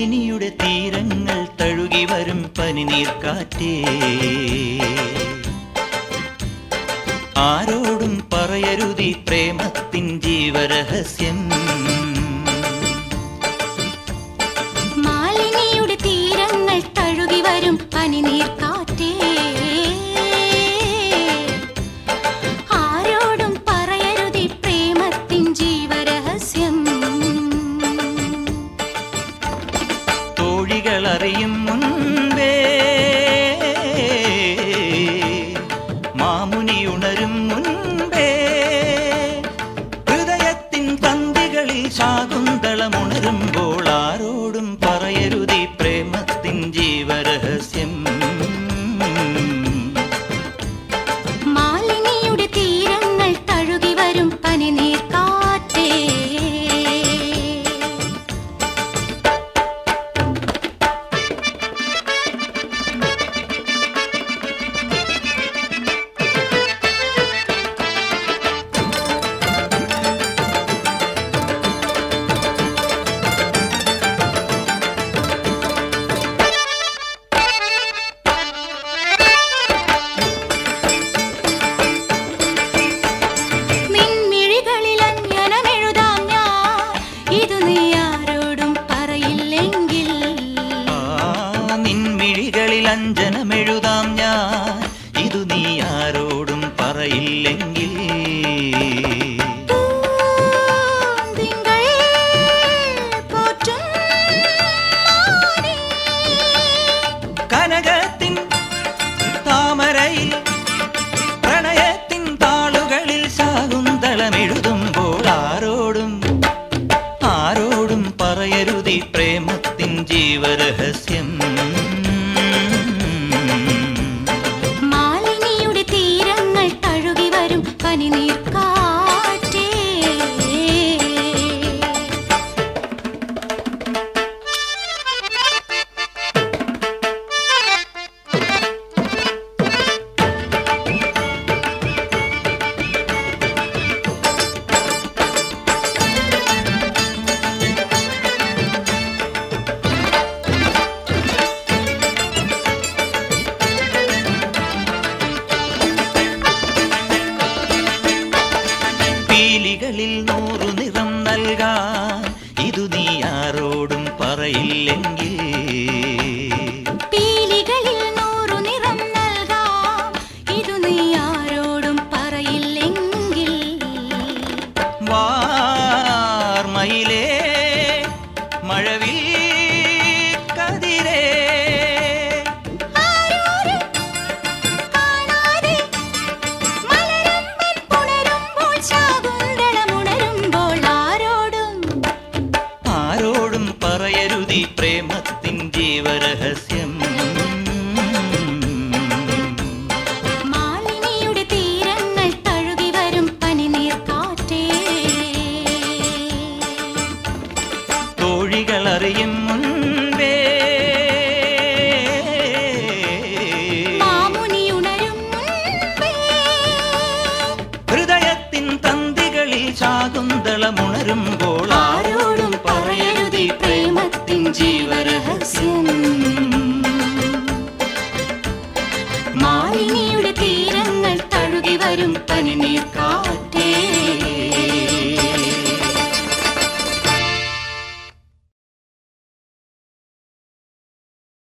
മാലിനിയുടെ തീരങ്ങൾ തഴുകി വരും പനിനീർക്കാറ്റേ ആരോടും പറയരുതി പ്രേമത്തിൻ ജീവരഹസ്യം മാലിനിയുടെ തീരങ്ങൾ തഴുകി വരും പനിനീർക്കാറ്റേ ആരോടും പറയരുതി പ്രേമത്തിൻ ജീവരഹസ്യം തോഴികൾ അറിയും മുൻപേ മാമുനി ഉണരും മുൻപേ ഹൃദയത്തിൻ തന്തികളിൽ ശാകുന്തളമുണരുമ്പോൾ ആരോടും പറയരുതി പ്രേമത്തിൻ ജീവരഹസ്യം മാലിനിയുടെ തീരങ്ങൾ തഴുകി വരും പനിനീർക്കാറ്റേ നിൻമിഴികളിൽ അഞ്ജനമെഴുതാം ഞാൻ ഇത് നീ ആരോടും പറയില്ലെങ്കിൽ ആ നിൻമിഴികളിൽ അഞ്ജനമെഴുതാം ഞാൻ ഇതു നീ ആരോടും പറയില്ലെങ്കിൽ തിങ്കൾ പോറ്റും മാനേ. കനകത്തിൻ താമരയിൽ പ്രണയത്തിൻ താളുകളിൽ ശാകുന്തളമെഴുതുമ്പോൾ ആരോടും ആരോടും പറയരുതി പ്രേമത്തിൻ ജീവരഹസ്യം മാലിനിയുടെ തീരങ്ങൾ തഴുകി വരും പനിനീർക്കാറ്റേ പീലികളിൽ നൂറു നിറം നൽകാൻ ഇതു നീ ആരോടും പറയില്ലെങ്കിൽ പീലികളിൽ നൂറു നിറം നൽകാം ഇതു നീ ആരോടും പറയില്ലെങ്കിൽ വാർമയിലേ മഴവിൽ കതിരേ ആരോരും കാണാതെ മലരമ്പൻ പുണരുമ്പോൾ ശാകുന്തളമുണരുമ്പോൾ ആരോടും ആരോടും പറയരുതി പ്രേമത്തിൻ ജീവരഹസ്യം മാലിനിയുടെ തീരങ്ങൾ തഴുകി വരും പനിനീർക്കാറ്റേ തോഴികൾ അറിയും മുൻപേ മാമുനി ഉണരും മുൻപേ ഹൃദയത്തിൻ തന്തികളിൽ ശാകുന്തളമുണരുമ്പോൾ ആരോടും പറയരുതി പ്രേമത്തിൻ ജീവരഹസ്യം മാലിനിയുടെ തീരങ്ങൾ തഴുകി വരും പനിനീർക്കാ